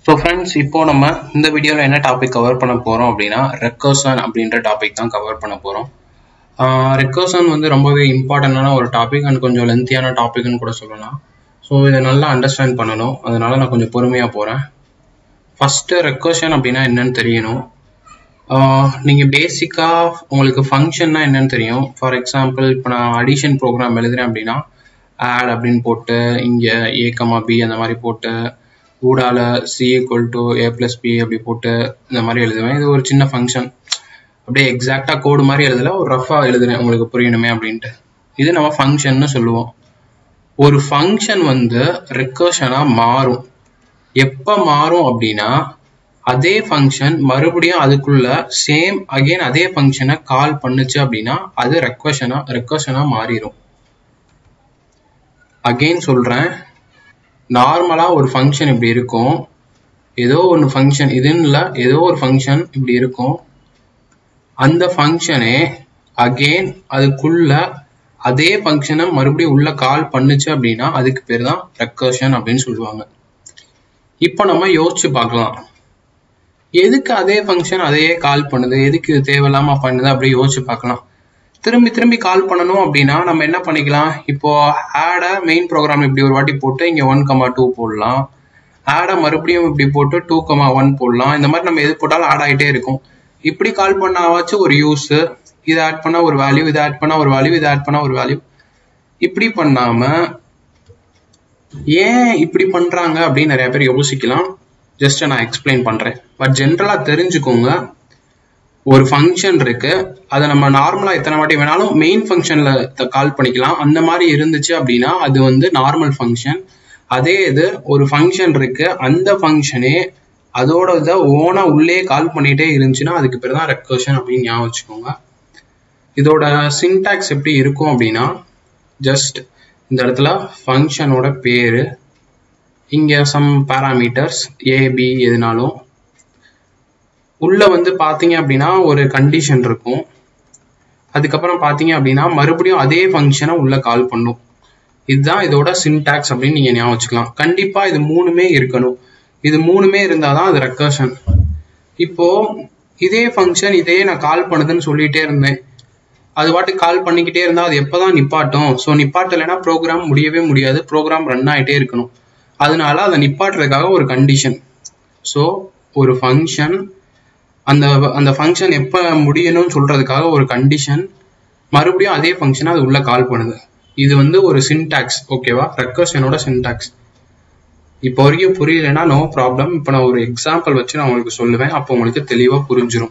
so friends இப்போ நம்ம இந்த வீடியோவில் என்ன டாபிக் கவர் பண்ண போகிறோம் அப்படின்னா ரெக்கர்சன் அப்படின்ற டாபிக் தான் கவர் பண்ண போகிறோம் ரெக்கர்சன் வந்து ரொம்பவே இம்பார்ட்டண்டான ஒரு டாபிக் அண்ட் கொஞ்சம் லென்த்தியான டாபிக்னு கூட சொல்லலாம் ஸோ இதை நல்லா அண்டர்ஸ்டாண்ட் பண்ணணும் அதனால நான் கொஞ்சம் பொறுமையாக போகிறேன் ஃபஸ்ட்டு ரெக்கர்ஷன் அப்படின்னா என்னன்னு தெரியணும் நீங்கள் பேசிக்காக உங்களுக்கு ஃபங்க்ஷன்னா என்னன்னு தெரியும் ஃபார் எக்ஸாம்பிள் இப்போ நான் அடிஷன் ப்ரோக்ராம் எழுதுறேன் அப்படின்னா ஆட் அப்படின்னு போட்டு இங்கே ஏ கமா பி அந்த மாதிரி போட்டு ஊடால C equal to A plus B அப்படி போட்டு இந்த மாதிரி எழுதுவேன் இது ஒரு சின்ன ஃபங்க்ஷன் அப்படியே எக்ஸாக்டாக கோடு மாதிரி எழுதல ஒரு ரஃபாக எழுதுறேன் உங்களுக்கு புரியணுமே அப்படின்ட்டு இது நம்ம ஃபங்க்ஷன்னு சொல்லுவோம் ஒரு ஃபங்க்ஷன் வந்து ரெக்கர்ஷனாக மாறும் எப்போ மாறும் அப்படின்னா அதே ஃபங்க்ஷன் மறுபடியும் அதுக்குள்ள சேம் அகைன் அதே ஃபங்க்ஷனை கால் பண்ணுச்சு அப்படின்னா அது ரெக்வஷனா ரெக்கர்ஷனா மாறிடும் அகெயின் சொல்றேன் நார்மலா ஒரு ஃபங்க்ஷன் இப்படி இருக்கும் ஏதோ ஒன்று ஃபங்க்ஷன் இதுன்னு இல்லை ஏதோ ஒரு ஃபங்க்ஷன் இப்படி இருக்கும் அந்த ஃபங்க்ஷனே அகெயின் அதுக்குள்ள அதே ஃபங்க்ஷனை மறுபடியும் உள்ள கால் பண்ணுச்சு அப்படின்னா அதுக்கு பேர் தான் ரெக்கர்ஷன் அப்படின்னு சொல்லுவாங்க இப்போ நம்ம யோசிச்சு பார்க்கலாம் எதுக்கு அதே ஃபங்க்ஷன் அதையே கால் பண்ணுது எதுக்கு இது தேவையில்லாம பண்ணுது அப்படி யோசிச்சு பார்க்கலாம் திரும்பி திரும்பி கால் பண்ணணும் அப்படின்னா நம்ம என்ன பண்ணிக்கலாம் இப்போ ஆடை மெயின் ப்ரோக்ராம் இப்படி ஒரு வாட்டி போட்டு இங்க ஒன் கமா டூ போடலாம் ஆடை மறுபடியும் இப்படி போட்டு டூ கமா ஒன் போடலாம் இந்த மாதிரி நம்ம எது போட்டாலும் ஆட் ஆகிட்டே இருக்கும் இப்படி கால் பண்ணாவாச்சும் ஒரு யூஸ் இதை ஆட் பண்ணா ஒரு வேல்யூ இதை ஆட் பண்ணா ஒரு வேல்யூ இதை ஆட் பண்ணா ஒரு வேல்யூ இப்படி பண்ணாம ஏன் இப்படி பண்றாங்க அப்படின்னு நிறைய பேர் யோசிக்கலாம் ஜஸ்ட் நான் எக்ஸ்பிளைன் பண்றேன் பட் ஜென்ரலா தெரிஞ்சுக்கோங்க ஒரு ஃபங்க்ஷன் இருக்கு அதை நம்ம நார்மலா எத்தனை வாட்டி வேணாலும் மெயின் ஃபங்க்ஷன்ல கால் பண்ணிக்கலாம் அந்த மாதிரி இருந்துச்சு அப்படின்னா அது வந்து நார்மல் ஃபங்க்ஷன் அதே இது ஒரு ஃபங்க்ஷன் இருக்கு அந்த ஃபங்க்ஷனே அதோட இதை ஓனா உள்ளே கால் பண்ணிட்டே இருந்துச்சுன்னா அதுக்கு பேர் தான் ரெக்கர்ஷன் அப்படின்னு ஞாபகம் வச்சுக்கோங்க இதோட சின்டாக்ஸ் எப்படி இருக்கும் அப்படின்னா ஜஸ்ட் இந்த இடத்துல ஃபங்க்ஷனோட பேரு இங்க சம் பேராமீட்டர்ஸ் ஏபி எதுனாலும் உள்ள வந்து பாத்தீங்க அப்படின்னா ஒரு கண்டிஷன் இருக்கும் அதுக்கப்புறம் பாத்தீங்க அப்படின்னா மறுபடியும் அதே ஃபங்க்ஷனை உள்ள கால் பண்ணும் இதுதான் இதோட சின்டாக்ஸ் அப்படின்னு நீங்க ஞாபகம் வச்சுக்கலாம் கண்டிப்பா இது மூணுமே இருக்கணும் இது மூணுமே இருந்தாதான் அது ரெக்கர்ஷன் இப்போ இதே ஃபங்க்ஷன் இதே நான் கால் பண்ணுதுன்னு சொல்லிட்டே இருந்தேன் அது பாட்டு கால் பண்ணிக்கிட்டே இருந்தா அது எப்பதான் நிப்பாட்டும் ஸோ நிப்பாட்டலைன்னா ப்ரோக்ராம் முடியவே முடியாது ப்ரோக்ராம் ரன் ஆகிட்டே இருக்கணும் அதனால அதை நிப்பாட்டுறதுக்காக ஒரு கண்டிஷன் ஸோ ஒரு ஃபங்க்ஷன் அந்த அந்த ஃபங்க்ஷன் எப்போ முடியணும்னு சொல்றதுக்காக ஒரு கண்டிஷன் மறுபடியும் அதே ஃபங்க்ஷனை அது உள்ள கால் பண்ணுது இது வந்து ஒரு சின்டாக்ஸ் ஓகேவா ரெக்கர்ஷனோட சின்டாக்ஸ் இப்போ வரைக்கும் புரியலன்னா நோ ப்ராப்ளம் இப்போ நான் ஒரு எக்ஸாம்பிள் வச்சு நான் உங்களுக்கு சொல்லுவேன் அப்போ உங்களுக்கு தெளிவாக புரிஞ்சிடும்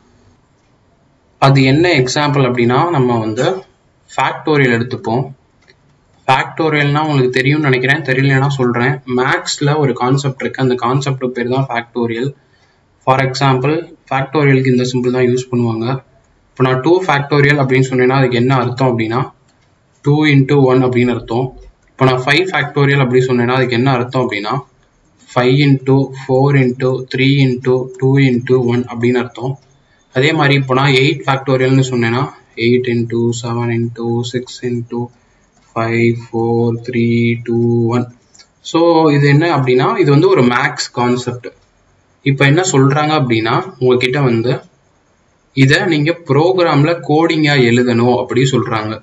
அது என்ன எக்ஸாம்பிள் அப்படின்னா நம்ம வந்து ஃபேக்டோரியல் எடுத்துப்போம் ஃபேக்டோரியல்னா உங்களுக்கு தெரியும்னு நினைக்கிறேன் தெரியலனா சொல்கிறேன் மேக்ஸில் ஒரு கான்செப்ட் இருக்குது அந்த கான்செப்ட் பேர் தான் ஃபேக்டோரியல் ஃபார் எக்ஸாம்பிள் ஃபேக்டோரியலுக்கு இந்த சிம்பிள் தான் யூஸ் பண்ணுவாங்க இப்போ நான் டூ ஃபேக்டோரியல் அப்படின்னு சொன்னேன்னா அதுக்கு என்ன அர்த்தம் அப்படின்னா டூ இன்ட்டு ஒன் அப்படின்னு அர்த்தம் இப்போ நான் ஃபைவ் ஃபேக்டோரியல் அப்படி சொன்னேன்னா அதுக்கு என்ன அர்த்தம் அப்படின்னா five into four into three into two into one அப்படின்னு அர்த்தம் அதே மாதிரி இப்போ நான் எயிட் ஃபேக்டோரியல்னு சொன்னேன்னா eight into seven into six into five four three two one so இது என்ன அப்படின்னா இது வந்து ஒரு மேக்ஸ் கான்செப்ட் இப்போ என்ன சொல்றாங்க அப்படின்னா உங்ககிட்ட வந்து இதை நீங்க ப்ரோக்ராம்ல கோடிங்கா எழுதணும் அப்படி சொல்றாங்க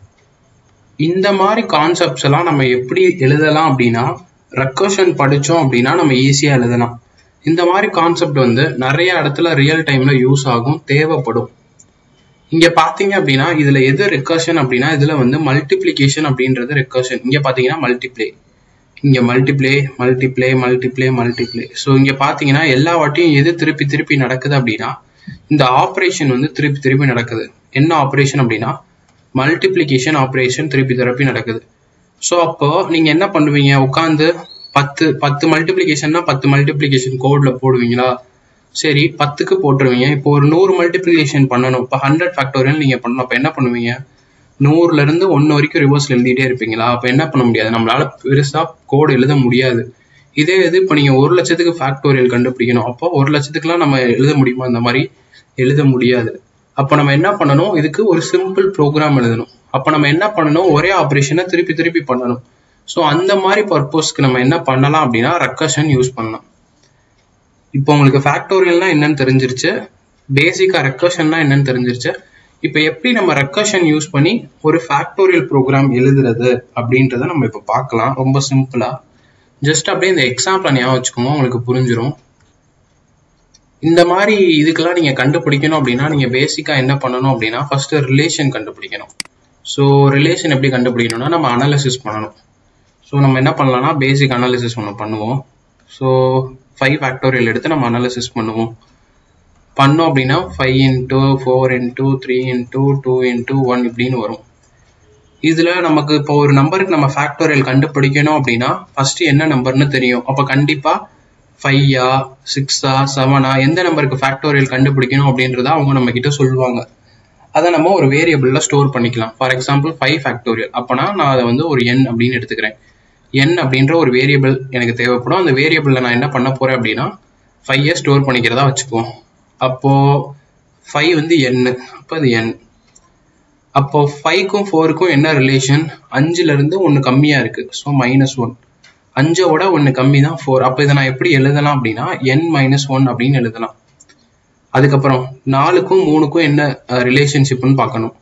இந்த மாதிரி கான்செப்ட்ஸ் எல்லாம் நம்ம எப்படி எழுதலாம் அப்படின்னா ரெக்கர்ஷன் படிச்சோம் அப்படின்னா நம்ம ஈஸியா எழுதலாம் இந்த மாதிரி கான்செப்ட் வந்து நிறைய இடத்துல ரியல் டைம்ல யூஸ் ஆகும் தேவைப்படும் இங்க பாத்தீங்க அப்படின்னா இதுல எது ரெக்கர்ஷன் அப்படின்னா இதுல வந்து மல்டிப்ளிகேஷன் அப்படின்றது ரெக்கர்ஷன் இங்க பாத்தீங்கன்னா மல்டிப்ளே இங்க multiply multiply multiply multiply so இங்க பாத்தீங்கன்னா எல்லா வாட்டியும் எது திருப்பி திருப்பி நடக்குது அப்படின்னா இந்த ஆப்ரேஷன் வந்து திருப்பி திருப்பி நடக்குது என்ன ஆப்ரேஷன் அப்படின்னா மல்டிப்ளிகேஷன் ஆப்ரேஷன் திருப்பி திருப்பி நடக்குது ஸோ அப்போ நீங்க என்ன பண்ணுவீங்க உட்காந்து பத்து பத்து மல்டிப்ளிகேஷன்னா பத்து மல்டிப்ளிகேஷன் கோட்ல போடுவீங்களா சரி பத்துக்கு போட்டுருவீங்க இப்போ ஒரு நூறு மல்டிப்ளிகேஷன் பண்ணணும் இப்போ ஹண்ட்ரட் ஃபேக்டோரியல் நீங்க பண்ணணும் அப்போ என்ன பண்ணுவீங்க நூறுல இருந்து ஒன்னு வரைக்கும் ரிவர்ஸ்ல எழுதிட்டே இருப்பீங்களா அப்ப என்ன பண்ண முடியாது நம்மளால பெருசா கோடு எழுத முடியாது இதே இது இப்போ நீங்க ஒரு லட்சத்துக்கு ஃபேக்டோரியல் கண்டுபிடிக்கணும் அப்போ ஒரு லட்சத்துக்குலாம் நம்ம எழுத முடியுமா இந்த மாதிரி எழுத முடியாது அப்போ நம்ம என்ன பண்ணணும் இதுக்கு ஒரு சிம்பிள் ப்ரோக்ராம் எழுதணும் அப்போ நம்ம என்ன பண்ணணும் ஒரே ஆப்ரேஷனை திருப்பி திருப்பி பண்ணணும் ஸோ அந்த மாதிரி பர்பஸ்க்கு நம்ம என்ன பண்ணலாம் அப்படின்னா ரெக்கர்ஷன் யூஸ் பண்ணலாம் இப்போ உங்களுக்கு ஃபேக்டோரியல்னா என்னன்னு தெரிஞ்சிருச்சு பேசிக்கா ரெக்கர்ஷன்னா என்னன்னு தெரிஞ்சிருச்சு இப்போ எப்படி நம்ம ரெக்கர்ஷன் யூஸ் பண்ணி ஒரு ஃபேக்டோரியல் ப்ரோக்ராம் எழுதுறது அப்படின்றத நம்ம இப்போ பார்க்கலாம் ரொம்ப சிம்பிளா ஜஸ்ட் அப்படியே இந்த எக்ஸாம்பிள் ஞாபகம் வச்சுக்கோங்க உங்களுக்கு புரிஞ்சிடும் இந்த மாதிரி இதுக்கெல்லாம் நீங்க கண்டுபிடிக்கணும் அப்படின்னா நீங்க பேசிக்கா என்ன பண்ணணும் அப்படின்னா ஃபர்ஸ்ட் ரிலேஷன் கண்டுபிடிக்கணும் ஸோ ரிலேஷன் எப்படி கண்டுபிடிக்கணும்னா நம்ம அனாலிசிஸ் பண்ணணும் ஸோ நம்ம என்ன பண்ணலாம்னா பேசிக் அனாலிசிஸ் ஒன்று பண்ணுவோம் ஸோ ஃபைவ் ஃபேக்டோரியல் எடுத்து நம்ம அனாலிசிஸ் பண்ணுவோம் பண்ணோம் அப்படின்னா five into four into three into two into one இப்படின்னு வரும் இதுல நமக்கு இப்போ ஒரு நம்பருக்கு நம்ம ஃபேக்டோரியல் கண்டுபிடிக்கணும் அப்படின்னா ஃபர்ஸ்ட் என்ன நம்பர்னு தெரியும் அப்போ கண்டிப்பா ஃபையா சிக்ஸா செவனா எந்த நம்பருக்கு ஃபேக்டோரியல் கண்டுபிடிக்கணும் அப்படின்றத அவங்க நம்ம கிட்ட சொல்லுவாங்க அதை நம்ம ஒரு வேரியபிள்ல ஸ்டோர் பண்ணிக்கலாம் ஃபார் எக்ஸாம்பிள் ஃபைவ் ஃபேக்டோரியல் அப்போனா நான் அதை வந்து ஒரு என் அப்படின்னு எடுத்துக்கிறேன் என் அப்படின்ற ஒரு வேரியபிள் எனக்கு தேவைப்படும் அந்த வேரியபிள்ல நான் என்ன பண்ண போறேன் அப்படின்னா ஃபைவை ஸ்டோர் பண்ணிக்கிறதா வச்சுக்குவோம் அப்போ ஃபைவ் வந்து என் அப்போ அது என் அப்போ ஃபைவ்க்கும் ஃபோருக்கும் என்ன ரிலேஷன் அஞ்சுல இருந்து ஒன்று கம்மியா இருக்கு ஸோ மைனஸ் ஒன் அஞ்சோட ஒன்று கம்மி தான் ஃபோர் அப்போ இதை நான் எப்படி எழுதலாம் அப்படின்னா என் மைனஸ் ஒன் அப்படின்னு எழுதலாம் அதுக்கப்புறம் நாலுக்கும் மூணுக்கும் என்ன ரிலேஷன்ஷிப்னு பார்க்கணும்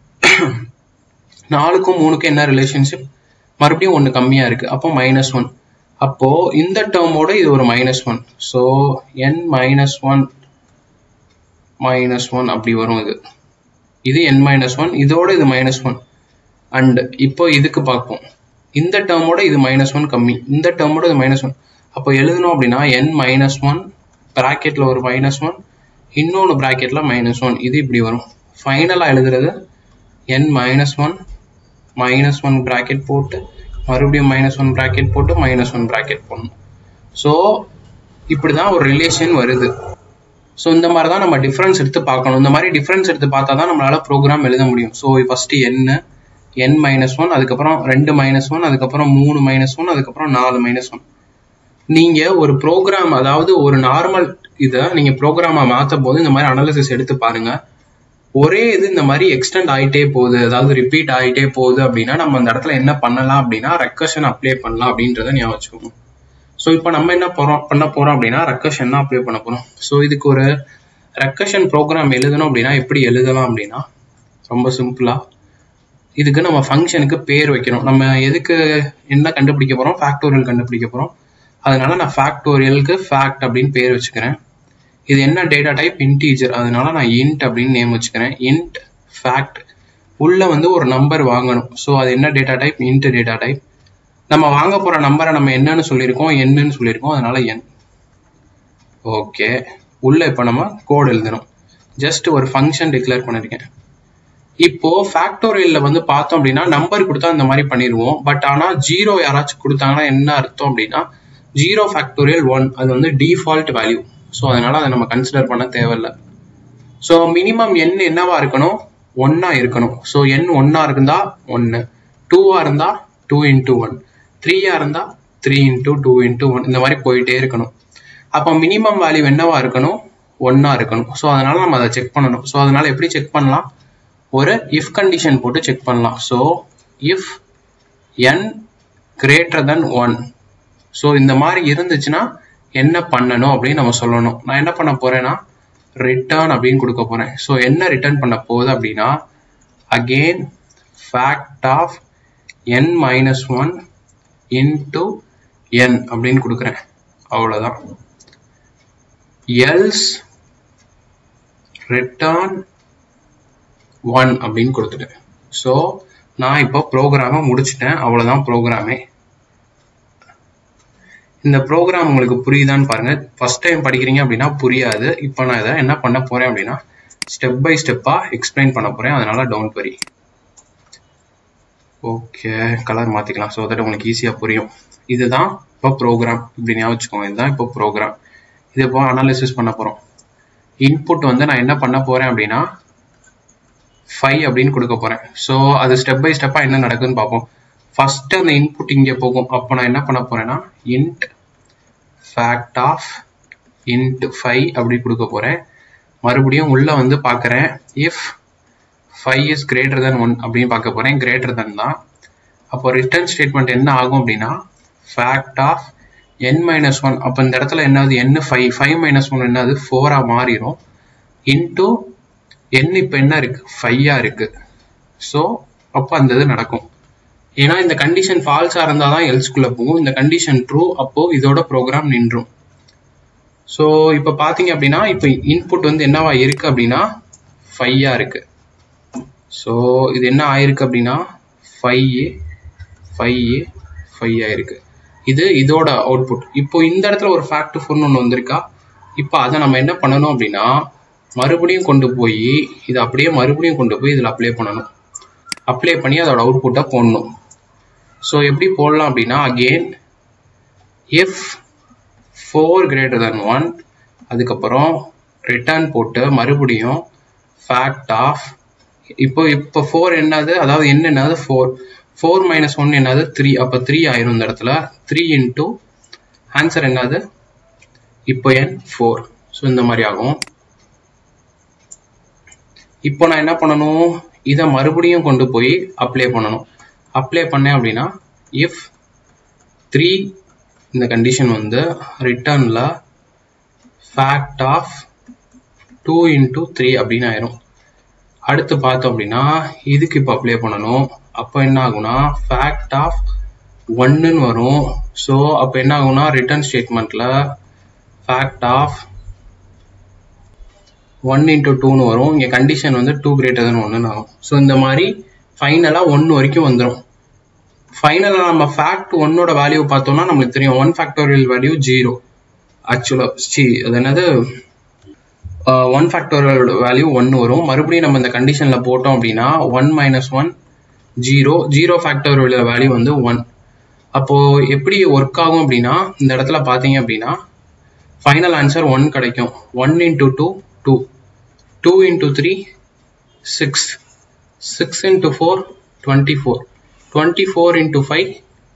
நாலுக்கும் மூணுக்கும் என்ன ரிலேஷன்ஷிப் மறுபடியும் ஒன்று கம்மியா இருக்கு அப்போ மைனஸ் ஒன் அப்போ இந்த டேர்மோட இது ஒரு minus one so n minus one minus one அப்படி வரும் இது இது என் மைனஸ் ஒன் இதோட இது மைனஸ் ஒன் அண்ட் இப்போ இதுக்கு பார்ப்போம் இந்த டேர்மோட இது மைனஸ் ஒன் கம்மி இந்த டேர்மோட இது மைனஸ் ஒன் அப்போ எழுதணும் அப்படின்னா என் மைனஸ் ஒன் ப்ராக்கெட்ல ஒரு மைனஸ் ஒன் இன்னொன்று ப்ராக்கெட்ல மைனஸ் ஒன் இது இப்படி வரும் ஃபைனலாக எழுதுறது n minus one minus one bracket போட்டு மறுபடியும் மைனஸ் ஒன் ப்ராக்கெட் போட்டு மைனஸ் ஒன் ப்ராக்கெட் போடணும் ஸோ இப்படி தான் ஒரு ரிலேஷன் வருது ஸோ இந்த மாதிரி தான் நம்ம டிஃப்ரென்ஸ் எடுத்து பார்க்கணும் இந்த மாதிரி டிஃப்ரென்ஸ் எடுத்து பார்த்தா தான் நம்மளால ப்ரோக்ராம் எழுத முடியும் ஸோ ஃபர்ஸ்ட் என்ன என் மைனஸ் ஒன் அதுக்கப்புறம் ரெண்டு மைனஸ் ஒன் அதுக்கப்புறம் மூணு மைனஸ் ஒன் அதுக்கப்புறம் நாலு மைனஸ் ஒன் நீங்க ஒரு ப்ரோக்ராம் அதாவது ஒரு நார்மல் இதை நீங்க ப்ரோக்ராமா மாத்த போது இந்த மாதிரி அனாலிசிஸ் எடுத்து பாருங்க ஒரே இது இந்த மாதிரி எக்ஸ்டெண்ட் ஆகிட்டே போகுது அதாவது ரிப்பீட் ஆகிட்டே போகுது அப்படின்னா நம்ம அந்த இடத்துல என்ன பண்ணலாம் அப்படின்னா ரெக்கர்ஷன் அப்ளை பண்ணலாம் அப்படின்றத ஞாபகம் வச்சுக்கோங்க ஸோ இப்போ நம்ம என்ன போறோம் பண்ண போறோம் அப்படின்னா ரெக்கர்ஷன் தான் அப்ளை பண்ண போறோம் ஸோ இதுக்கு ஒரு ரெக்கர்ஷன் ப்ரோக்ராம் எழுதணும் அப்படின்னா எப்படி எழுதலாம் அப்படின்னா ரொம்ப சிம்பிளா இதுக்கு நம்ம ஃபங்க்ஷனுக்கு பேர் வைக்கணும் நம்ம எதுக்கு என்ன கண்டுபிடிக்க போறோம் ஃபேக்டோரியல் கண்டுபிடிக்க போறோம் அதனால நான் ஃபேக்டோரியலுக்கு ஃபேக்ட் அப்படின்னு பேர் வச்சுக்கிறேன் இது என்ன டேட்டா டைப் இன்டீஜர் அதனால நான் இன்ட் அப்படின்னு நேம் வச்சுக்கிறேன் இன்ட் ஃபேக்ட் உள்ள வந்து ஒரு நம்பர் வாங்கணும் ஸோ அது என்ன data type int data type நம்ம வாங்க போற நம்பரை நம்ம என்னன்னு சொல்லியிருக்கோம் என்னன்னு சொல்லியிருக்கோம் அதனால என் ஓகே உள்ள இப்போ நம்ம கோட் எழுதணும் ஜஸ்ட் ஒரு ஃபங்க்ஷன் டிக்ளேர் பண்ணிருக்கேன் இப்போ ஃபேக்டோரியல்ல வந்து பார்த்தோம் அப்படின்னா நம்பர் கொடுத்தா இந்த மாதிரி பண்ணிடுவோம் பட் ஆனா ஜீரோ யாராச்சும் கொடுத்தாங்கன்னா என்ன அர்த்தம் அப்படின்னா ஜீரோ ஃபேக்டோரியல் ஒன் அது வந்து டிஃபால்ட் வேல்யூ ஸோ அதனால அதை நம்ம கன்சிடர் பண்ண தேவையில்ல ஸோ மினிமம் எண் என்னவா இருக்கணும் ஒன்னா இருக்கணும் ஸோ எண் ஒன்னா இருந்தா ஒன்னு டூவா இருந்தா டூ இன்டூ ஒன் த்ரீயா இருந்தா three into two into one இந்த மாதிரி போயிட்டே இருக்கணும் அப்போ மினிமம் வேல்யூ என்னவா இருக்கணும் ஒன்னா இருக்கணும் ஸோ அதனால நம்ம அதை செக் பண்ணணும் ஸோ அதனால எப்படி செக் பண்ணலாம் ஒரு இஃப் கண்டிஷன் போட்டு செக் பண்ணலாம் so if n greater than one so இந்த மாதிரி இருந்துச்சுன்னா என்ன பண்ணணும் அப்படின்னு நம்ம சொல்லணும் நான் என்ன பண்ண போறேன்னா ரிட்டர்ன் அப்படின்னு கொடுக்க போறேன் ஸோ என்ன ரிட்டர்ன் பண்ண போகுது அப்படின்னா again fact of n minus one into n அப்படின்னு கொடுக்குறேன் அவ்வளோதான் எல்ஸ் ரிட்டர்ன் ஒன் அப்படின்னு கொடுத்துட்டேன் ஸோ நான் இப்போ ப்ரோக்ராமை முடிச்சிட்டேன் அவ்வளோதான் ப்ரோக்ராமே இந்த ப்ரோக்ராம் உங்களுக்கு புரியுதான்னு பாருங்க ஃபர்ஸ்ட் டைம் படிக்கிறீங்க அப்படின்னா புரியாது இப்போ நான் இதை என்ன பண்ண போறேன் அப்படின்னா ஸ்டெப் பை ஸ்டெப்பா எக்ஸ்பிளைன் பண்ண போறேன் அதனால டவுன் வரி ஓகே கலர் மாத்திக்கலாம் ஸோ தட் உங்களுக்கு ஈஸியா புரியும் இதுதான் இப்போ ப்ரோக்ராம் இப்படி ஞாபகம் வச்சுக்கோங்க இதுதான் இப்போ ப்ரோக்ராம் இது இப்போ அனாலிசிஸ் பண்ண போறோம் இன்புட் வந்து நான் என்ன பண்ண போறேன் அப்படின்னா ஃபைவ் அப்படின்னு கொடுக்க போறேன் ஸோ அது ஸ்டெப் பை ஸ்டெப்பா என்ன நடக்குதுன்னு பார்ப்போம் ஃபர்ஸ்ட் அந்த இன்புட் இங்கே போகும் அப்போ நான் என்ன பண்ண போறேன்னா int fact of int five அப்படி கொடுக்க போறேன் மறுபடியும் உள்ள வந்து பார்க்குறேன் if five is greater than one அப்படின்னு பார்க்க போறேன் கிரேட்டர் தென் தான் அப்போ ரிட்டர்ன் ஸ்டேட்மெண்ட் என்ன ஆகும் அப்படின்னா fact of n minus one அப்போ இந்த இடத்துல என்னது என்ன ஃபைவ் ஃபைவ் மைனஸ் ஒன் என்னது ஃபோராக மாறிடும் இன்டூ என் இப்போ என்ன இருக்கு ஃபைவா இருக்கு ஸோ அப்போ அந்த இது நடக்கும் ஏன்னா இந்த கண்டிஷன் ஃபால்ஸாக இருந்தால் தான் எல்ஸ்குள்ளே போகும் இந்த கண்டிஷன் ட்ரூ அப்போ இதோட ப்ரோக்ராம் நின்றும் ஸோ இப்போ பார்த்தீங்க அப்படின்னா இப்போ இன்புட் வந்து என்னவா இருக்கு அப்படின்னா ஃபையா இருக்கு ஸோ இது என்ன ஆயிருக்கு அப்படின்னா ஃபைவ் ஏ ஃபைவ் ஏ ஃபைவ் ஆயிருக்கு இது இதோட அவுட்புட் இப்போ இந்த இடத்துல ஒரு ஃபேக்ட் ஃபோன் ஒன்று வந்திருக்கா இப்போ அதை நம்ம என்ன பண்ணணும் அப்படின்னா மறுபடியும் கொண்டு போய் இதை அப்படியே மறுபடியும் கொண்டு போய் இதில் அப்ளை பண்ணணும் அப்ளை பண்ணி அதோட அவுட்புட்டை போடணும் ஸோ எப்படி போடலாம் அப்படின்னா again if four greater than one அதுக்கப்புறம் ரிட்டர்ன் போட்டு மறுபடியும் ஃபேக்ட் ஆஃப் இப்போ இப்போ ஃபோர் என்னது அதாவது என்ன என்னது ஃபோர் ஃபோர் மைனஸ் ஒன் என்னது த்ரீ அப்போ த்ரீ ஆயிரும் இந்த இடத்துல த்ரீ இன்டூ ஆன்சர் என்னது இப்போ என் ஃபோர் ஸோ இந்த மாதிரி ஆகும் இப்போ நான் என்ன பண்ணணும் இதை மறுபடியும் கொண்டு போய் அப்ளை பண்ணணும் அப்ளை பண்ணேன் அப்படின்னா இஃப் த்ரீ இந்த கண்டிஷன் வந்து ரிட்டர்னில் fact of two into three அப்படின்னு ஆயிரும் அடுத்து பார்த்தோம் அப்படின்னா இதுக்கு இப்போ அப்ளை பண்ணணும் அப்போ என்ன ஆகும்னா ஃபேக்ட் ஆஃப் ஒன்னுன்னு வரும் ஸோ அப்போ என்ன ஆகும்னா ரிட்டர்ன் ஸ்டேட்மெண்ட்டில் ஃபேக்ட் ஆஃப் ஒன் இன்டூ டூன்னு வரும் இங்கே கண்டிஷன் வந்து டூ கிரேட்டர் தென் ஒன்றுன்னு ஆகும் ஸோ இந்த மாதிரி ஃபைனலாக ஒன்று வரைக்கும் வந்துடும் ஃபைனலாக நம்ம ஃபேக்ட் ஒன்னோட வேல்யூ பார்த்தோம்னா நம்மளுக்கு தெரியும் ஒன் ஃபேக்டோரியல் வேல்யூ ஜீரோ ஆக்சுவலாக சி அது என்னது ஒன் ஃபேக்டோரியல் வேல்யூ ஒன்று வரும் மறுபடியும் நம்ம இந்த கண்டிஷனில் போட்டோம் அப்படின்னா one minus one zero zero factorial value வந்து ஒன் அப்போது எப்படி ஒர்க் ஆகும் அப்படின்னா இந்த இடத்துல பார்த்தீங்க அப்படின்னா ஃபைனல் ஆன்சர் ஒன் கிடைக்கும் one into two two two into three six six into four twenty four twenty four into five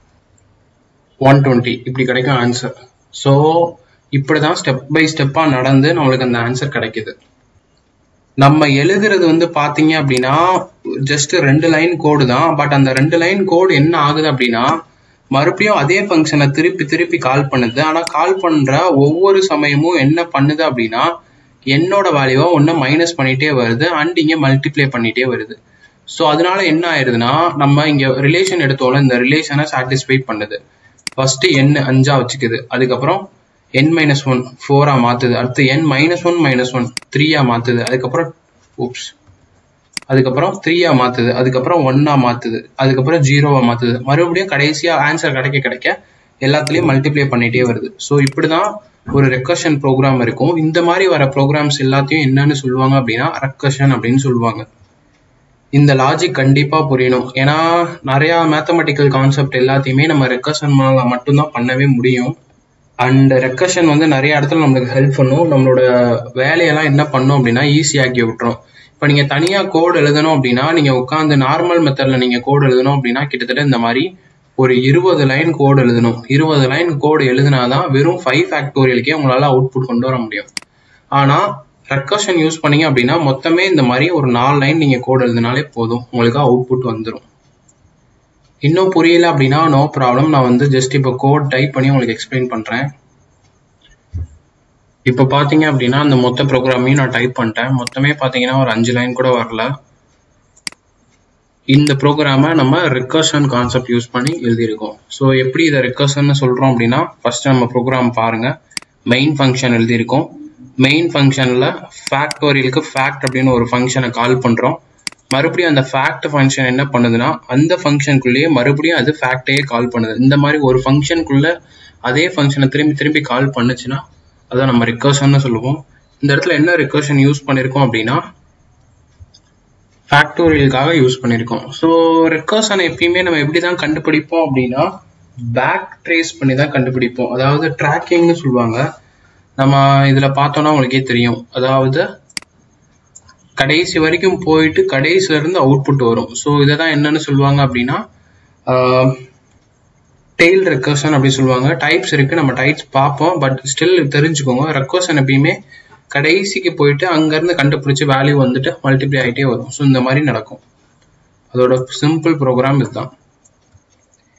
one twenty இப்படி கிடைக்கும் ஆன்சர் ஸோ இப்படி தான் ஸ்டெப் பை ஸ்டெப்பாக நடந்து நம்மளுக்கு அந்த ஆன்சர் கிடைக்குது நம்ம எழுதுறது வந்து பார்த்தீங்க அப்படின்னா ஜஸ்ட் ரெண்டு லைன் கோடு தான் பட் அந்த ரெண்டு லைன் கோடு என்ன ஆகுது அப்படின்னா மறுபடியும் அதே ஃபங்க்ஷனை திருப்பி திருப்பி கால் பண்ணுது ஆனால் கால் பண்ணுற ஒவ்வொரு சமயமும் என்ன பண்ணுது அப்படின்னா என்னோட வேல்யூவை ஒன்று மைனஸ் பண்ணிட்டே வருது அண்ட் இங்கே மல்டிப்ளை பண்ணிட்டே வருது ஸோ அதனால என்ன ஆயிருதுன்னா நம்ம இங்கே ரிலேஷன் எடுத்தோம்ல இந்த ரிலேஷனை சாட்டிஸ்ஃபை பண்ணுது ஃபர்ஸ்ட் என் அஞ்சா வச்சுக்குது அதுக்கப்புறம் என் மைனஸ் ஒன் ஃபோரா மாத்துது அடுத்து n minus one minus one த்ரீயா மாத்துது அதுக்கப்புறம் ஊப்ஸ் அதுக்கப்புறம் த்ரீயா மாத்துது அதுக்கப்புறம் ஒன்னா மாத்துது அதுக்கப்புறம் ஜீரோவா மாத்துது மறுபடியும் கடைசியா ஆன்சர் கிடைக்க கிடைக்க எல்லாத்துலயும் மல்டிப்ளை பண்ணிட்டே வருது ஸோ இப்படிதான் ஒரு ரெக்கர்ஷன் ப்ரோக்ராம் இருக்கும் இந்த மாதிரி வர ப்ரோக்ராம்ஸ் எல்லாத்தையும் என்னன்னு சொல்லுவாங்க அப்படின்னா ரெக்கர்ஷன் அப்படின்னு சொல்லுவாங்க இந்த லாஜிக் கண்டிப்பா புரியணும் ஏன்னா நிறைய மேத்தமெட்டிக்கல் கான்செப்ட் எல்லாத்தையுமே நம்ம ரெக்கர்ஷன் மட்டும்தான் பண்ணவே முடியும் அண்ட் ரெக்கர்ஷன் வந்து நிறைய இடத்துல நம்மளுக்கு ஹெல்ப் பண்ணும் நம்மளோட வேலையெல்லாம் என்ன பண்ணும் அப்படின்னா ஈஸியாக்கி விட்டுரும் இப்போ நீங்கள் தனியாக கோடு எழுதணும் அப்படின்னா நீங்கள் உட்காந்து நார்மல் மெத்தடில் நீங்கள் கோடு எழுதணும் அப்படின்னா கிட்டத்தட்ட இந்த மாதிரி ஒரு இருபது லைன் கோடு எழுதணும் இருபது லைன் கோடு எழுதினாதான் வெறும் ஃபைவ் ஃபேக்டோரியலுக்கே உங்களால் அவுட்புட் கொண்டு வர முடியும் ஆனால் ரெக்கர்ஷன் யூஸ் பண்ணீங்க அப்படின்னா மொத்தமே இந்த மாதிரி ஒரு நாலு லைன் நீங்கள் கோடு எழுதினாலே போதும் உங்களுக்கு அவுட்புட் வந்துடும் இன்னும் புரியல அப்படின்னா நோ ப்ராப்ளம் நான் வந்து ஜஸ்ட் இப்போ கோட் டைப் பண்ணி உங்களுக்கு எக்ஸ்பிளைன் பண்ணுறேன் இப்போ பார்த்தீங்க அப்படின்னா அந்த மொத்த ப்ரோக்ராமையும் நான் டைப் பண்ணிட்டேன் மொத்தமே பார்த்தீங்கன்னா ஒரு அஞ்சு லைன் கூட வரல இந்த ப்ரோக்ராமை நம்ம ரெக்கர்ஷன் கான்செப்ட் யூஸ் பண்ணி எழுதியிருக்கோம் ஸோ எப்படி இதை ரெக்கர்ஷன் சொல்கிறோம் அப்படின்னா ஃபர்ஸ்ட் நம்ம ப்ரோக்ராம் பாருங்க மெயின் ஃபங்க்ஷன் எழுதியிருக்கோம் மெயின் ஃபங்க்ஷனில் ஃபேக்டோரியலுக்கு ஃபேக்ட் அப்படின்னு ஒரு ஃபங்க்ஷனை கால் பண்ணுறோம் மறுபடியும் அந்த ஃபேக்ட் ஃபங்க்ஷன் என்ன பண்ணுதுன்னா அந்த ஃபங்க்ஷனுக்குள்ளேயே மறுபடியும் அது ஃபேக்டையே கால் பண்ணுது இந்த மாதிரி ஒரு ஃபங்க்ஷனுக்குள்ள அதே ஃபங்க்ஷனை திரும்பி திரும்பி கால் பண்ணுச்சுன்னா அதான் நம்ம ரெக்கர்ஷன் சொல்லுவோம் இந்த இடத்துல என்ன ரெக்கர்ஷன் யூஸ் பண்ணியிருக்கோம் அப்படின்னா ஃபேக்டோரியலுக்காக யூஸ் பண்ணியிருக்கோம் ஸோ ரெக்கர்ஷனை எப்பயுமே நம்ம எப்படி தான் கண்டுபிடிப்போம் அப்படின்னா பேக் ட்ரேஸ் பண்ணி தான் கண்டுபிடிப்போம் அதாவது ட்ராக்கிங்னு சொல்லுவாங்க நம்ம இதில் பார்த்தோன்னா உங்களுக்கே தெரியும் அதாவது கடைசி வரைக்கும் போயிட்டு கடைசில இருந்து அவுட்புட் வரும் ஸோ இதை தான் என்னன்னு சொல்லுவாங்க அப்படின்னா டெய்ல் ரெக்கர்ஷன் அப்படி சொல்லுவாங்க டைப்ஸ் இருக்கு நம்ம டைப்ஸ் பார்ப்போம் பட் ஸ்டில் தெரிஞ்சுக்கோங்க ரெக்கர்ஷன் எப்பயுமே கடைசிக்கு போயிட்டு அங்கேருந்து கண்டுபிடிச்சி வேல்யூ வந்துட்டு மல்டிப்ளை ஆகிட்டே வரும் ஸோ இந்த மாதிரி நடக்கும் அதோட சிம்பிள் ப்ரோக்ராம் இதுதான்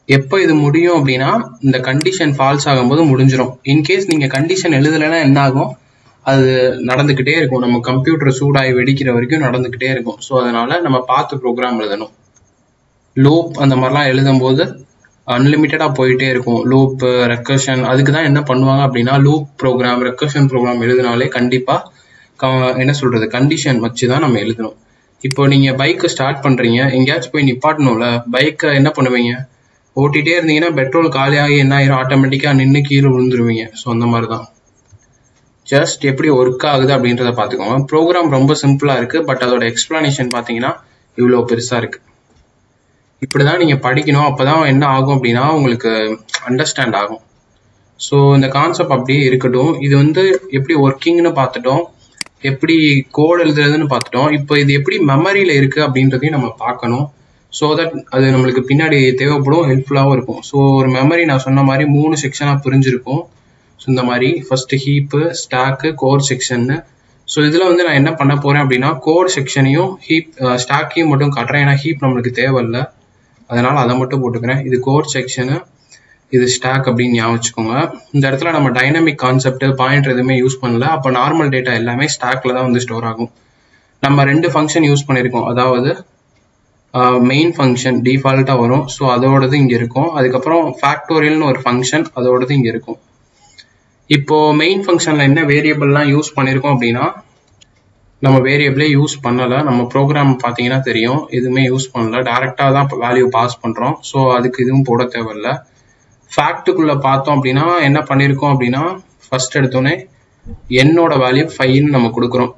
எப்போ இது முடியும் அப்படின்னா இந்த கண்டிஷன் ஃபால்ஸ் ஆகும்போது முடிஞ்சிடும் இன்கேஸ் நீங்க கண்டிஷன் எழுதலைன்னா என்ன ஆகும் அது நடந்துக்கிட்டே இருக்கும் நம்ம கம்ப்யூட்டர் சூடாகி வெடிக்கிற வரைக்கும் நடந்துக்கிட்டே இருக்கும் ஸோ அதனால நம்ம பார்த்து ப்ரோக்ராம் எழுதணும் லூப் அந்த மாதிரிலாம் எழுதும்போது அன்லிமிட்டடாக போயிட்டே இருக்கும் லூப் ரெக்கர்ஷன் அதுக்கு தான் என்ன பண்ணுவாங்க அப்படின்னா லூப் ப்ரோக்ராம் ரெக்கர்ஷன் ப்ரோக்ராம் எழுதினாலே கண்டிப்பாக என்ன சொல்றது கண்டிஷன் வச்சு தான் நம்ம எழுதணும் இப்போ நீங்கள் பைக்கை ஸ்டார்ட் பண்ணுறீங்க எங்கேயாச்சும் போய் நிப்பாட்டணும்ல பைக்கை என்ன பண்ணுவீங்க ஓட்டிகிட்டே இருந்தீங்கன்னா பெட்ரோல் காலியாகி என்ன ஆயிரும் ஆட்டோமேட்டிக்காக நின்று கீழே விழுந்துருவீங்க ஸோ அந்த மாதிரி தான் ஜஸ்ட் எப்படி ஒர்க் ஆகுது அப்படின்றத பார்த்துக்கோங்க ப்ரோக்ராம் ரொம்ப சிம்பிளாக இருக்குது பட் அதோட எக்ஸ்பிளனேஷன் பார்த்தீங்கன்னா இவ்வளோ பெருசாக இருக்குது இப்படி தான் நீங்கள் படிக்கணும் அப்போ தான் என்ன ஆகும் அப்படின்னா உங்களுக்கு அண்டர்ஸ்டாண்ட் ஆகும் ஸோ இந்த கான்செப்ட் அப்படியே இருக்கட்டும் இது வந்து எப்படி ஒர்க்கிங்னு பார்த்துட்டோம் எப்படி கோட் எழுதுறதுன்னு பார்த்துட்டோம் இப்போ இது எப்படி மெமரியில் இருக்குது அப்படின்றதையும் நம்ம பார்க்கணும் ஸோ தட் அது நம்மளுக்கு பின்னாடி தேவைப்படும் ஹெல்ப்ஃபுல்லாகவும் இருக்கும் ஸோ ஒரு மெமரி நான் சொன்ன மாதிரி மூணு செக்ஷனாக பிரிஞ்சிருக்கும் ஸோ இந்த மாதிரி ஃபர்ஸ்ட் ஹீப்பு ஸ்டாக்கு கோர் செக்ஷன்னு ஸோ இதில் வந்து நான் என்ன பண்ண போகிறேன் அப்படின்னா கோர் செக்ஷனையும் ஹீப் ஸ்டாக்கையும் மட்டும் காட்டுறேன் ஏன்னா ஹீப் நம்மளுக்கு தேவையில்லை அதனால அதை மட்டும் போட்டுக்கிறேன் இது கோர் செக்ஷனு இது ஸ்டாக் அப்படின்னு ஞாபகம் வச்சுக்கோங்க இந்த இடத்துல நம்ம டைனமிக் கான்செப்ட் பாயிண்ட் எதுவுமே யூஸ் பண்ணல அப்போ நார்மல் டேட்டா எல்லாமே ஸ்டாக்ல தான் வந்து ஸ்டோர் ஆகும் நம்ம ரெண்டு ஃபங்க்ஷன் யூஸ் பண்ணியிருக்கோம் அதாவது மெயின் ஃபங்க்ஷன் டிஃபால்ட்டாக வரும் ஸோ அதோடது இங்கே இருக்கும் அதுக்கப்புறம் ஃபேக்டோரியல்னு ஒரு ஃபங்க்ஷன் அதோடது இங்கே இருக்கும் இப்போ மெயின் ஃபங்க்ஷனில் என்ன வேரியபிள்லாம் யூஸ் பண்ணியிருக்கோம் அப்படின்னா நம்ம வேரியபிளே யூஸ் பண்ணலை நம்ம ப்ரோக்ராம் பார்த்தீங்கன்னா தெரியும் எதுவுமே யூஸ் பண்ணல டேரெக்டாக தான் வேல்யூ பாஸ் பண்ணுறோம் ஸோ அதுக்கு இதுவும் போட தேவையில்ல ஃபேக்ட்டுக்குள்ளே பார்த்தோம் அப்படின்னா என்ன பண்ணியிருக்கோம் அப்படின்னா ஃபர்ஸ்ட் எடுத்தோடனே என்னோட வேல்யூ ஃபைவ்னு நம்ம கொடுக்குறோம்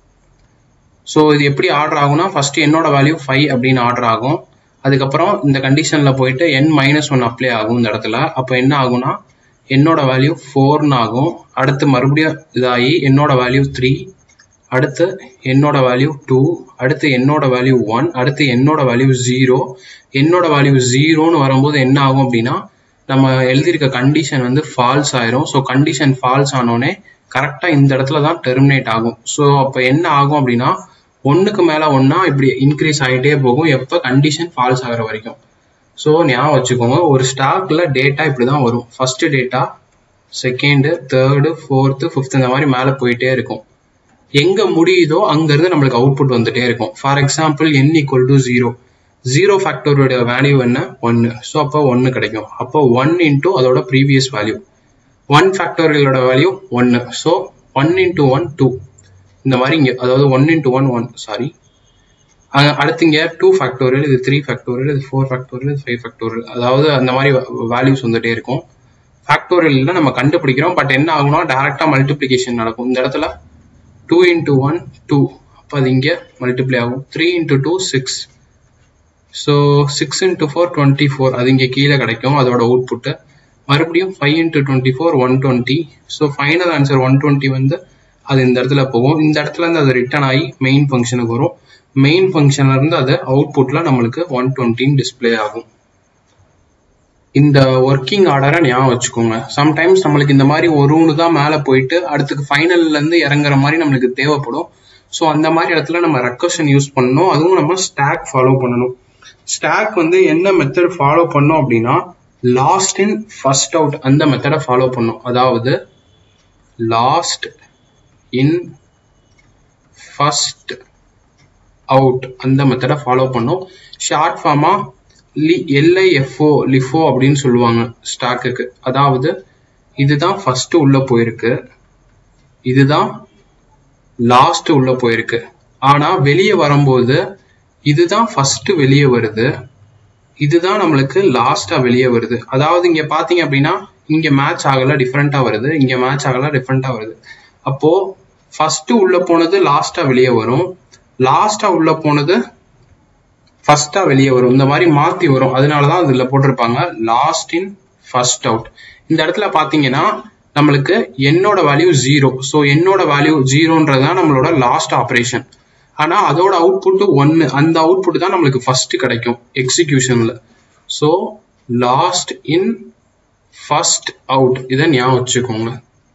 ஸோ இது எப்படி ஆர்டர் ஆகும்னா ஃபர்ஸ்ட் என்னோட வேல்யூ ஃபைவ் அப்படின்னு ஆர்டர் ஆகும் அதுக்கப்புறம் இந்த கண்டிஷனில் போயிட்டு என் மைனஸ் ஒன் அப்ளை ஆகும் இந்த இடத்துல அப்போ என்ன ஆகும்னா என்னோட வேல்யூ ஃபோர்னு ஆகும் அடுத்து மறுபடியும் இதாகி என்னோட வேல்யூ த்ரீ அடுத்து என்னோட வேல்யூ டூ அடுத்து என்னோட வேல்யூ ஒன் அடுத்து என்னோட வேல்யூ ஜீரோ என்னோட வேல்யூ ஜீரோன்னு வரும்போது என்ன ஆகும் அப்படின்னா நம்ம எழுதியிருக்க கண்டிஷன் வந்து ஃபால்ஸ் ஆயிரும் ஸோ கண்டிஷன் ஃபால்ஸ் ஆனோடனே கரெக்டாக இந்த இடத்துல தான் டெர்மினேட் ஆகும் ஸோ அப்போ என்ன ஆகும் அப்படின்னா ஒன்றுக்கு மேலே ஒன்றா இப்படி இன்க்ரீஸ் ஆகிட்டே போகும் எப்போ கண்டிஷன் ஃபால்ஸ் ஆகிற வரைக்கும் ஸோ ஞாபகம் வச்சுக்கோங்க ஒரு ஸ்டாக்ல டேட்டா இப்படி தான் வரும் first data second third fourth fifth இந்த மாதிரி மேலே போயிட்டே இருக்கும் எங்க முடியுதோ அங்கிருந்து நம்மளுக்கு அவுட்புட் வந்துட்டே இருக்கும் for example n equal to zero zero ஃபேக்டரோட வேல்யூ என்ன ஒன்று ஸோ அப்போ ஒன்று கிடைக்கும் அப்போ ஒன் இன்டூ அதோட ப்ரீவியஸ் வேல்யூ ஒன் ஃபேக்டோரியலோட வேல்யூ ஒன்று so one into one two இந்த மாதிரி இங்கே அதாவது one into one one sorry அடுத்து இங்கே டூ ஃபேக்டோரியல் இது த்ரீ ஃபேக்டோரியல் இது ஃபோர் ஃபேக்டோரியல் இது ஃபைவ் ஃபேக்டோரியல் அதாவது அந்த மாதிரி வேல்யூஸ் வந்துட்டே இருக்கும் ஃபேக்டோரியல் நம்ம கண்டுபிடிக்கிறோம் பட் என்ன ஆகும்னா டேரெக்டாக மல்டிப்ளிகேஷன் நடக்கும் இந்த இடத்துல டூ இன்டூ ஒன் டூ அப்போ அது இங்கே மல்டிப்ளை ஆகும் three into two six so six into four twenty four அது இங்கே கீழே கிடைக்கும் அதோட அவுட்புட்டு மறுபடியும் five into twenty four one twenty so final answer one twenty வந்து அது இந்த இடத்துல போகும் இந்த இடத்துல இருந்து அது ரிட்டர்ன் ஆகி மெயின் ஃபங்க்ஷனுக்கு வரும் மெயின் ஃபங்க்ஷன்ல இருந்து அது அவுட்புட்ல நம்மளுக்கு ஒன் டுவெண்ட்டின்னு டிஸ்பிளே ஆகும் இந்த ஒர்க்கிங் ஆர்டரை ஞாபகம் வச்சுக்கோங்க சம்டைம்ஸ் நம்மளுக்கு இந்த மாதிரி ஒரு ஒன்று தான் மேலே போயிட்டு அடுத்துக்கு ஃபைனல்ல இருந்து இறங்குற மாதிரி நம்மளுக்கு தேவைப்படும் ஸோ அந்த மாதிரி இடத்துல நம்ம ரெக்கர்ஷன் யூஸ் பண்ணணும் அதுவும் நம்ம ஸ்டாக் ஃபாலோ பண்ணணும் ஸ்டாக் வந்து என்ன மெத்தட் ஃபாலோ பண்ணோம் அப்படின்னா லாஸ்ட் இன் ஃபர்ஸ்ட் அவுட் அந்த மெத்தடை ஃபாலோ பண்ணும் அதாவது லாஸ்ட் இன் ஃபர்ஸ்ட் அவுட் அந்த மெத்தடை ஃபாலோ பண்ணும் ஷார்ட் ஃபார்மா லி எல்ஐஎஃப்ஓ லிஃபோ அப்படின்னு சொல்லுவாங்க ஸ்டாக்குக்கு அதாவது இதுதான் ஃபர்ஸ்ட் உள்ள போயிருக்கு இதுதான் லாஸ்ட் உள்ள போயிருக்கு ஆனா வெளியே வரும்போது இதுதான் ஃபர்ஸ்ட் வெளியே வருது இதுதான் நம்மளுக்கு லாஸ்டா வெளியே வருது அதாவது இங்க பாத்தீங்க அப்படின்னா இங்க மேட்ச் ஆகல டிஃப்ரெண்டா வருது இங்க மேட்ச் ஆகல டிஃப்ரெண்டா வருது அப்போ ஃபர்ஸ்ட் உள்ள போனது லாஸ்டா வெளியே வரும் லாஸ்டா உள்ள போனது ஃபர்ஸ்டா வெளியே வரும் இந்த மாதிரி மாத்தி வரும் அதனாலதான் அதுல போட்டிருப்பாங்க லாஸ்ட் இன் ஃபர்ஸ்ட் அவுட் இந்த இடத்துல பாத்தீங்கன்னா நம்மளுக்கு என்னோட வேல்யூ ஜீரோ ஸோ என்னோட வேல்யூ ஜீரோன்றதுதான் நம்மளோட லாஸ்ட் ஆப்ரேஷன் ஆனா அதோட அவுட்புட் ஒன்னு அந்த அவுட்புட் தான் நம்மளுக்கு ஃபர்ஸ்ட் கிடைக்கும் எக்ஸிகியூஷன்ல so last in first out இதை ஞாபகம் வச்சுக்கோங்க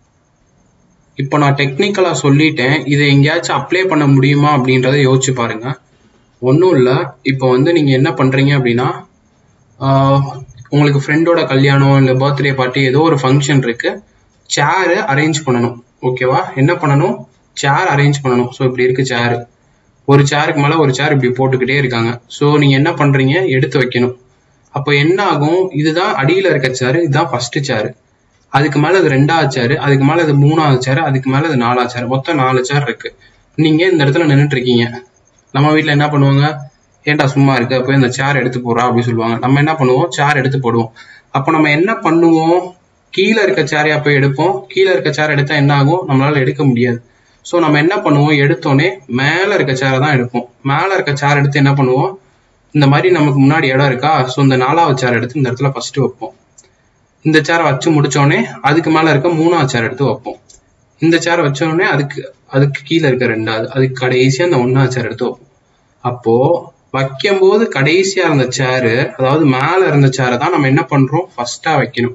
இப்போ நான் டெக்னிக்கலா சொல்லிட்டேன் இதை எங்கேயாச்சும் அப்ளை பண்ண முடியுமா அப்படின்றத யோசிச்சு பாருங்க ஒன்றும் இல்லை இப்போ வந்து நீங்கள் என்ன பண்ணுறீங்க அப்படின்னா உங்களுக்கு ஃப்ரெண்டோட கல்யாணம் இல்லை பர்த்டே பார்ட்டி ஏதோ ஒரு ஃபங்க்ஷன் இருக்கு சேரு அரேஞ்ச் பண்ணணும் ஓகேவா என்ன பண்ணணும் சேர் அரேஞ்ச் பண்ணணும் ஸோ இப்படி இருக்கு சேரு ஒரு சேருக்கு மேலே ஒரு சேர் இப்படி போட்டுக்கிட்டே இருக்காங்க ஸோ நீங்கள் என்ன பண்ணுறீங்க எடுத்து வைக்கணும் அப்போ என்ன ஆகும் இதுதான் அடியில் இருக்க சேரு இதுதான் ஃபர்ஸ்ட் சேரு அதுக்கு மேலே இது ரெண்டாவது சேரு அதுக்கு மேலே இது மூணாவது சேரு அதுக்கு மேலே இது நாலாவது சேர் மொத்தம் நாலு சேர் இருக்கு நீங்கள் இந்த இடத்துல நின்றுட்டு இருக்கீங்க நம்ம வீட்டில் என்ன பண்ணுவாங்க ஏன்டா சும்மா இருக்கு அப்போ இந்த சேர் எடுத்து போறா அப்படின்னு சொல்லுவாங்க நம்ம என்ன பண்ணுவோம் சேர் எடுத்து போடுவோம் அப்போ நம்ம என்ன பண்ணுவோம் கீழே இருக்க சேரையா போய் எடுப்போம் கீழே இருக்க சேர் எடுத்தா என்ன ஆகும் நம்மளால எடுக்க முடியாது ஸோ நம்ம என்ன பண்ணுவோம் எடுத்தோடனே மேலே இருக்க சேரை தான் எடுப்போம் மேலே இருக்க சேர் எடுத்து என்ன பண்ணுவோம் இந்த மாதிரி நமக்கு முன்னாடி இடம் இருக்கா ஸோ இந்த நாலாவது சேர் எடுத்து இந்த இடத்துல ஃபர்ஸ்ட் வைப்போம் இந்த சேரை வச்சு முடிச்சோடனே அதுக்கு மேலே இருக்க மூணாவது சேர் எடுத்து வைப்போம் இந்த சேரை வச்ச உடனே அதுக்கு அதுக்கு கீழே இருக்க ரெண்டாவது அதுக்கு கடைசியா அந்த ஒன்னாவது சேர் எடுத்து வைப்போம் அப்போ வைக்கும்போது கடைசியா இருந்த சேரு அதாவது மேல இருந்த சேரை தான் நம்ம என்ன பண்றோம் ஃபர்ஸ்டா வைக்கணும்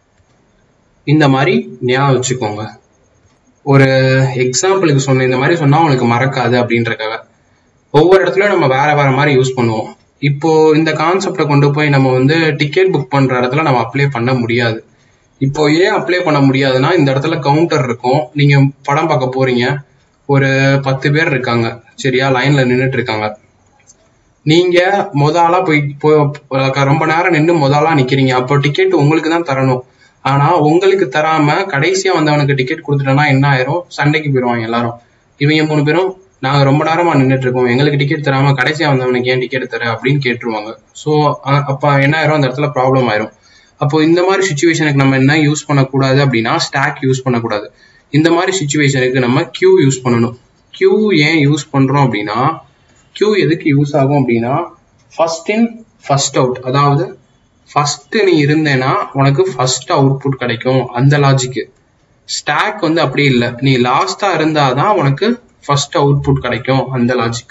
இந்த மாதிரி ஞாபகம் வச்சுக்கோங்க ஒரு எக்ஸாம்பிளுக்கு சொன்ன இந்த மாதிரி சொன்னா உங்களுக்கு மறக்காது அப்படின்றக்காக ஒவ்வொரு இடத்துலயும் நம்ம வேற வேற மாதிரி யூஸ் பண்ணுவோம் இப்போ இந்த கான்செப்டை கொண்டு போய் நம்ம வந்து டிக்கெட் புக் பண்ற இடத்துல நம்ம அப்ளை பண்ண முடியாது இப்போ ஏன் அப்ளை பண்ண முடியாதுன்னா இந்த இடத்துல கவுண்டர் இருக்கும் நீங்க படம் பார்க்க போறீங்க ஒரு பத்து பேர் இருக்காங்க சரியா லைன்ல நின்றுட்டு இருக்காங்க நீங்க மொத ஆளா போய் போ- ரொம்ப நேரம் நின்று மொத ஆளா நிக்கிறீங்க அப்போ டிக்கெட் உங்களுக்கு தான் தரணும் ஆனா உங்களுக்கு தராம கடைசியா வந்தவனுக்கு டிக்கெட் கொடுத்துட்டோம்னா என்ன ஆயிரும் சண்டைக்கு போயிடுவாங்க எல்லாரும் இவங்க மூணு பேரும் நாங்க ரொம்ப நேரமா நின்றுட்டு இருக்கோம் எங்களுக்கு டிக்கெட் தராம கடைசியா வந்தவனுக்கு ஏன் டிக்கெட் தர அப்படின்னு கேட்டுருவாங்க ஸோ அப்ப என்ன ஆயிரும் அந்த இடத்துல ப்ராப்ளம் ஆயிரும் அப்போ இந்த மாதிரி சுச்சுவேஷனுக்கு நம்ம என்ன யூஸ் பண்ணக்கூடாது அப்படின்னா ஸ்டாக் யூஸ் பண்ணக்கூடாது இந்த மாதிரி சுச்சுவேஷனுக்கு நம்ம கியூ யூஸ் பண்ணணும் கியூ ஏன் யூஸ் பண்றோம் அப்படின்னா கியூ எதுக்கு யூஸ் ஆகும் அப்படின்னா ஃபர்ஸ்ட் இன் ஃபர்ஸ்ட் அவுட் அதாவது ஃபர்ஸ்ட் நீ இருந்தேன்னா உனக்கு ஃபர்ஸ்ட் அவுட்புட் கிடைக்கும் அந்த லாஜிக்கு ஸ்டாக் வந்து அப்படி இல்லை நீ லாஸ்டா இருந்தாதான் உனக்கு ஃபர்ஸ்ட் அவுட்புட் கிடைக்கும் அந்த லாஜிக்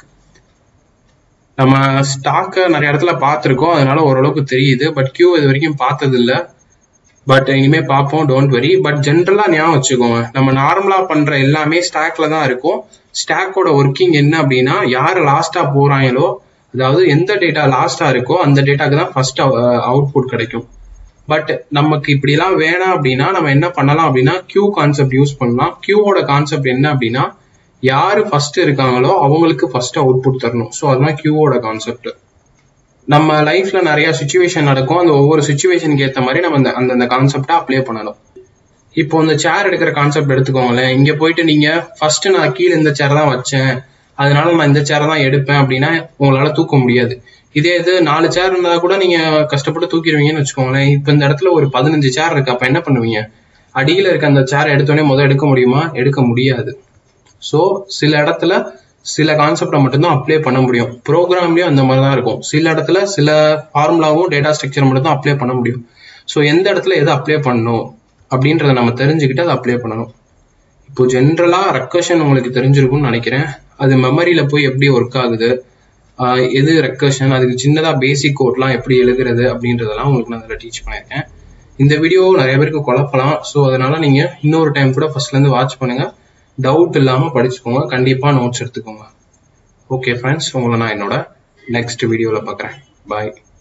நம்ம ஸ்டாக்கை நிறைய இடத்துல பார்த்துருக்கோம் அதனால ஓரளவுக்கு தெரியுது பட் கியூ இது வரைக்கும் பார்த்தது இல்ல பட் இனிமே பார்ப்போம் டோன்ட் வரி பட் ஜென்ரலா ஞாபகம் வச்சுக்கோங்க நம்ம நார்மலா பண்ற எல்லாமே ஸ்டாக்ல தான் இருக்கும் ஸ்டாக்கோட ஒர்க்கிங் என்ன அப்படின்னா யார் லாஸ்டா போறாங்களோ அதாவது எந்த டேட்டா லாஸ்டா இருக்கோ அந்த டேட்டாக்கு தான் ஃபர்ஸ்ட் அவுட்புட் கிடைக்கும் பட் நமக்கு இப்படிலாம் வேணாம் அப்படின்னா நம்ம என்ன பண்ணலாம் அப்படின்னா கியூ கான்செப்ட் யூஸ் பண்ணலாம் கியூவோட கான்செப்ட் என்ன அப்படின்னா யாரு ஃபர்ஸ்ட் இருக்காங்களோ அவங்களுக்கு ஃபர்ஸ்ட் அவுட்புட் தரணும் ஸோ அதுதான் கியூவோட கான்செப்ட் நம்ம லைஃப்ல நிறைய சுச்சுவேஷன் நடக்கும் அந்த ஒவ்வொரு சுச்சுவேஷனுக்கு ஏற்ற மாதிரி நம்ம அந்த அந்தந்த கான்செப்டை அப்ளை பண்ணணும் இப்போ இந்த சேர் எடுக்கிற கான்செப்ட் எடுத்துக்கோங்களேன் இங்க போயிட்டு நீங்க ஃபர்ஸ்ட் நான் கீழே இந்த சேர் தான் வச்சேன் அதனால நான் இந்த சேரை தான் எடுப்பேன் அப்படின்னா உங்களால தூக்க முடியாது இதே இது நாலு சேர் இருந்தா கூட நீங்க கஷ்டப்பட்டு தூக்கிடுவீங்கன்னு வச்சுக்கோங்களேன் இப்போ இந்த இடத்துல ஒரு பதினஞ்சு சேர் இருக்கு அப்ப என்ன பண்ணுவீங்க அடியில இருக்க அந்த சேர் எடுத்தோடனே முதல் எடுக்க முடியுமா எடுக்க முடியாது ஸோ சில இடத்துல சில கான்செப்டை மட்டும்தான் அப்ளை பண்ண முடியும் ப்ரோக்ராம்லயும் அந்த மாதிரி தான் இருக்கும் சில இடத்துல சில ஃபார்முலாவும் டேட்டா ஸ்ட்ரக்சர் மட்டும் தான் அப்ளை பண்ண முடியும் ஸோ எந்த இடத்துல எதை அப்ளை பண்ணணும் அப்படின்றத நம்ம தெரிஞ்சுக்கிட்டு அதை அப்ளை பண்ணணும் இப்போ ஜென்ரலா ரெக்கர்ஷன் உங்களுக்கு தெரிஞ்சிருக்கும்னு நினைக்கிறேன் அது மெமரியில போய் எப்படி ஒர்க் ஆகுது ஆஹ் எது ரெக்கர்ஷன் அதுக்கு சின்னதா பேசிக் கோட்லாம் எப்படி எழுதுறது அப்படின்றதெல்லாம் உங்களுக்கு நான் அதில் டீச் பண்ணியிருக்கேன் இந்த வீடியோ நிறைய பேருக்கு குழப்பலாம் ஸோ அதனால நீங்க இன்னொரு டைம் கூட ஃபர்ஸ்ட்ல இருந்து வாட்ச் பண்ணுங்க டவுட் இல்லாம படிச்சுக்கோங்க கண்டிப்பா நோட்ஸ் எடுத்துக்கோங்க ஓகே ஃப்ரெண்ட்ஸ் உங்களை நான் என்னோட நெக்ஸ்ட் வீடியோவில் பார்க்குறேன் பாய்